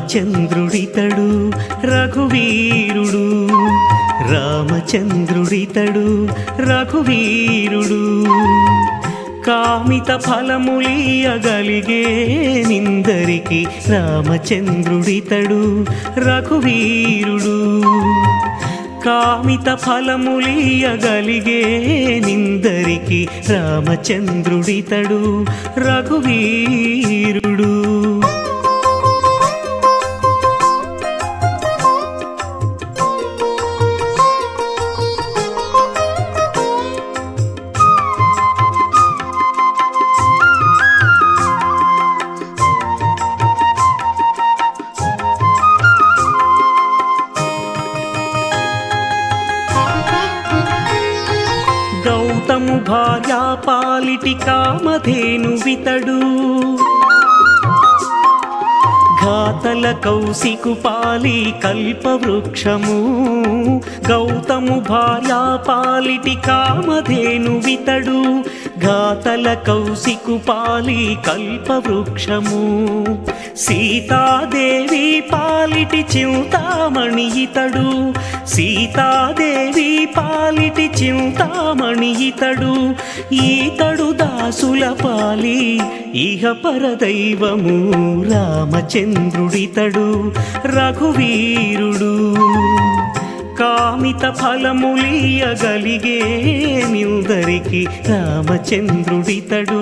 రామచంద్రుడితడు రఘువీరుడు రామచంద్రుడితడు రఘువీరుడు కామిత ఫలములియగలిగే నిందరికి రామచంద్రుడితడు రఘువీరుడు కామిత ఫలములియగలిగే నిందరికి రామచంద్రుడితడు రఘువీరుడు గౌతము భార్యా పాలిటి కామధేను వితడు ఘాతల కౌశికు పాలి కల్పవృక్షము గౌతము భార్యా పాలిటి కామధేను వితడు ఘాతల కౌశికు పాలి కల్పవృక్షము సీతాదేవి పాలిటి చింతామణి ఇతడు సీతాదేవి పాలిటి చింతామణి ఇతడు ఈతడు దాసుల పాలి ఇహ పరదైవము రామచంద్రుడితడు రఘువీరుడు కామిత ఫలములియగలిగే నిందరికి రామచంద్రుడితడు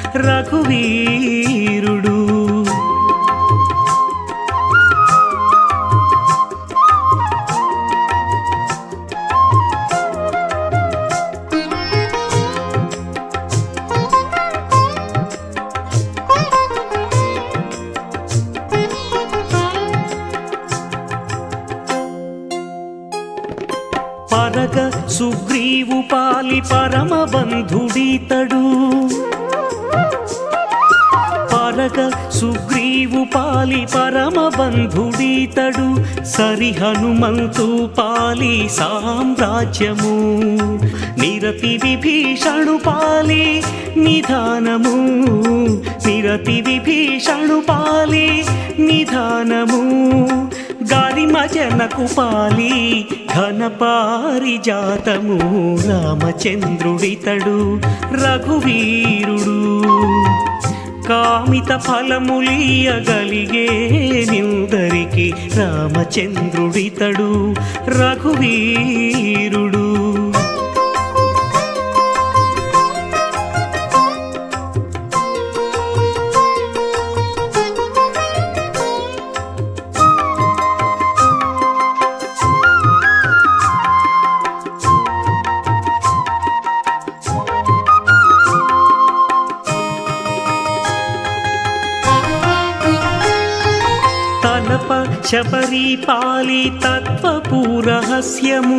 రఘువీరుడు పరగ సుగ్రీవు పాలి పరమ బంధుడితడు పరగ సుగ్రీవు పాలి పరమ బంధుడితడు సరి హనుమంతు పాలి సామ్రాజ్యము నిరతి విభీషణు పాలి నిధానము నిరతి విభీషణు పాలి నిధానము గాలిమ జనకు పాలి ఘనపారిజాతము రామచంద్రుడితడు రఘువీరుడు కామిత ఫలములియగలిగే నిందరికి రామచంద్రుడితడు రఘువీరుడు తలప శబరి పాలి తత్వపు రహస్యము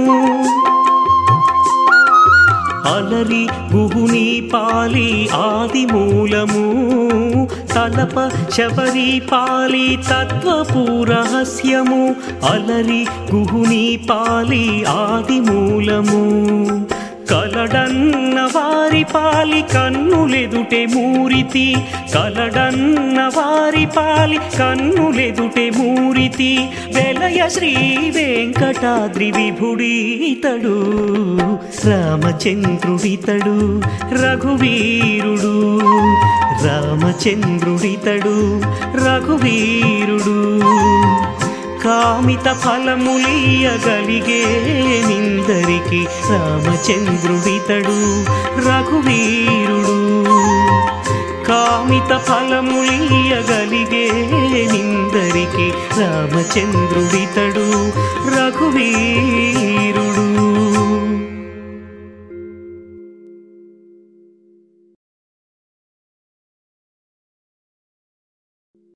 అలరి గుహుని పాలి ఆది మూలము తలప శబరి పాలి తత్వపు రహస్యము అలరి గుహుని పాలి ఆది మూలము కలడన్న వారి పాలి కన్నులెదుటే మూరితి కలడన్న వారి పాలి కన్నులెదుటే మూరితి వెలయ శ్రీ వెంకటాద్రి విభుడీతడు రామచంద్రుడితడు రఘువీరుడు రామచంద్రుడితడు రఘువీరుడు కామిత ఫలములియగలిగే నిందరికి రామచంద్రుడితడు రఘువీరుడు కామిత ఫలములియగలిగే నిందరికి రామచంద్రుడితడు రఘువీరుడు